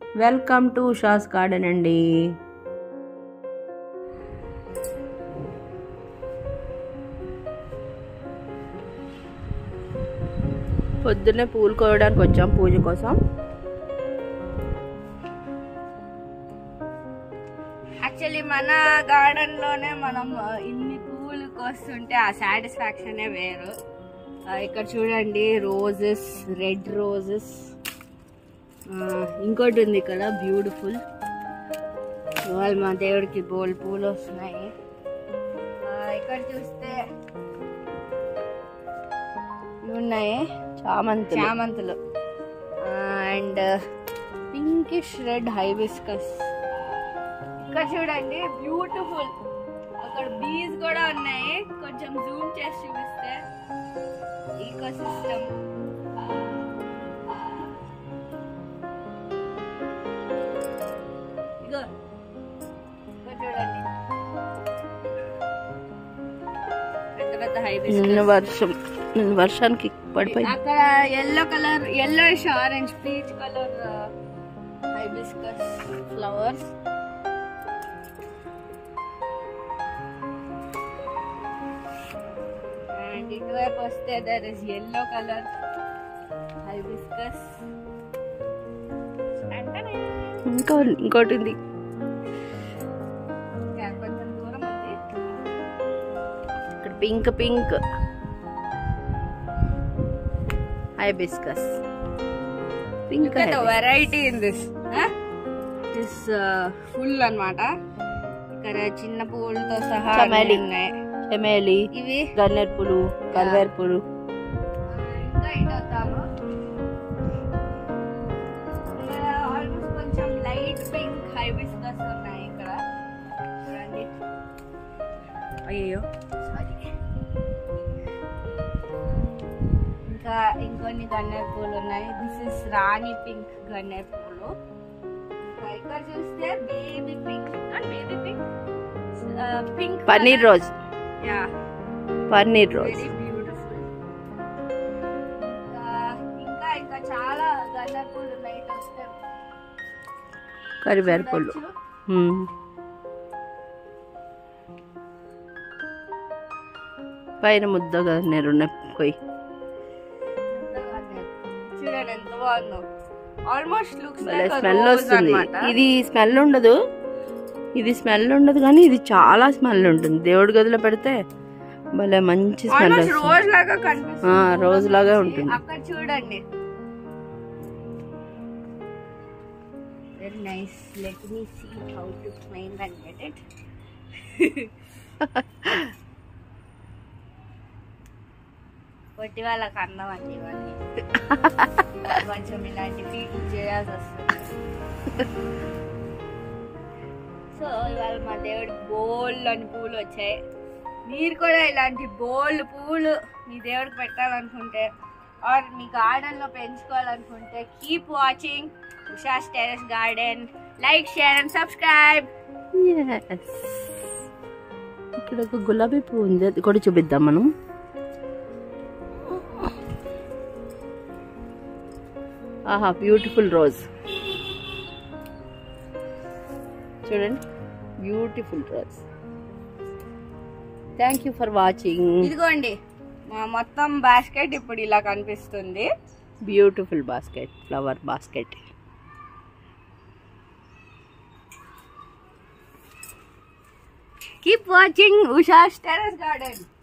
Welcome to Usha's garden అండి పొద్దున్నే పూలు కోయడానికి వచ్చాం పూజ కోసం యాక్చువల్లీ మన గార్డెన్ లోనే మనం ఆ, ఇన్ని పువ్వులు కోస్తుంటే ఆ సాటిస్ఫాక్షనే వేరు ఆ, ఇక్కడ చూడండి రోజెస్ రెడ్ రోజెస్ ఇంకోటి ఉంది ఇక్కడ బ్యూటిఫుల్ ఇవాళ మా దేవుడికి బోల్ పూలు వస్తున్నాయి ఆ, ఇక్కడ చూస్తే ఇవి ఉన్నాయి చామంతి చామంతులు అండ్ పింకిష్ రెడ్ హైబిస్కస్ ఇక్కడ చూడండి బ్యూటిఫుల్ అక్కడ బీస్ కూడా ఉన్నాయి కొంచెం జూమ్ చేసి చూపిస్తే ఈకో సిస్టమ్ ఇగో ఇక్కడ చూడండి పెద్ద పెద్ద నిన్న హైబిస్కస్ వర్షం నిన్న వర్షానికి పడిపోయింది అక్కడ yellow colour yellowish orange peach colour hibiscus flowers and ఇటువైపు వస్తే there is yellow colour hibiscus ఇంకా ఇంకోటి ఉంది కొంచెం దూరం ఉంది ఇక్కడ pink pink hibiscus pink variety in this this full అన్నమాట ఇక్కడ చిన్న పువ్వులతో సహా అన్నీ చమేలి. ఉన్నాయి చెమేలి ఇవి గన్నేరు పూలు కరివేరు పూలు ఇంకా ఇటు వద్దాము ఆల్మోస్ట్ కొంచెం లైట్ పింక్ హైబిస్కస్ ఉన్నాయి ఇక్కడ చూడండి అయ్యో సారీ ఇంకా ఇంకొన్ని గన్నేరు పూలు ఉన్నాయి దిస్ ఇస్ రాణి పింక్ గన్నేరు పూలు ఇంకా ఇక్కడ చూస్తే baby pink baby pink pink పన్నీర్ రోజ్ యా పన్నీర్ రోజ్ వెరీ బ్యూటిఫుల్ ఇంకా ఇంకా చాలా గన్నేరు పూలు ఉన్నాయి ఇటు వస్తే కరివేరు పూలు చూడొచ్చు. మ్మ్. పైన ముద్ద గన్నేరు ఉన్నాయి కొయ్యి చూడండి ఎంత బాగుందో ఆల్మోస్ట్ లుక్స్ భలే స్మెల్ వస్తుంది ఇది స్మెల్ ఉండదు ఇది స్మెల్ ఉండదు కానీ ఇది చాలా స్మెల్ ఉంటుంది దేవుడి గదిలో పెడితే భలే మంచి స్మెల్ ఆల్మోస్ట్ వస్తుంది రోజ్ లాగా కనిపిస్తుంది ఆ, రోజ్ లాగా ఉంటుంది అక్కడ చూడండి very nice let me see how to climb and get it పొట్టి వాళ్ళకి అందం అండి ఇవన్నీ కొంచెం ఇలాంటి ఫీట్లు చేయాల్సి వస్తుంది సో ఇవాళ మా దేవుడికి బోల్ అని పూలు వచ్చాయి మీరు కూడా ఇలాంటి బోల్ పూలు మీ దేవుడికి పెట్టాలనుకుంటే ఆర్ మీ గార్డెన్ లో పెంచుకోవాలనుకుంటే keep watching Usha's terrace garden like share and subscribe Yes. ఇక్కడ ఒక గులాబీ పువ్వు ఉంది అది కూడా చూపిద్దాం మనం ఆహా బ్యూటిఫుల్ రోజ్ చూడండి beautiful rose thank you for watching ఇదిగోండి మా మొత్తం బాస్కెట్ ఇప్పుడు ఇలా కనిపిస్తుంది beautiful basket flower basket keep watching Usha's terrace garden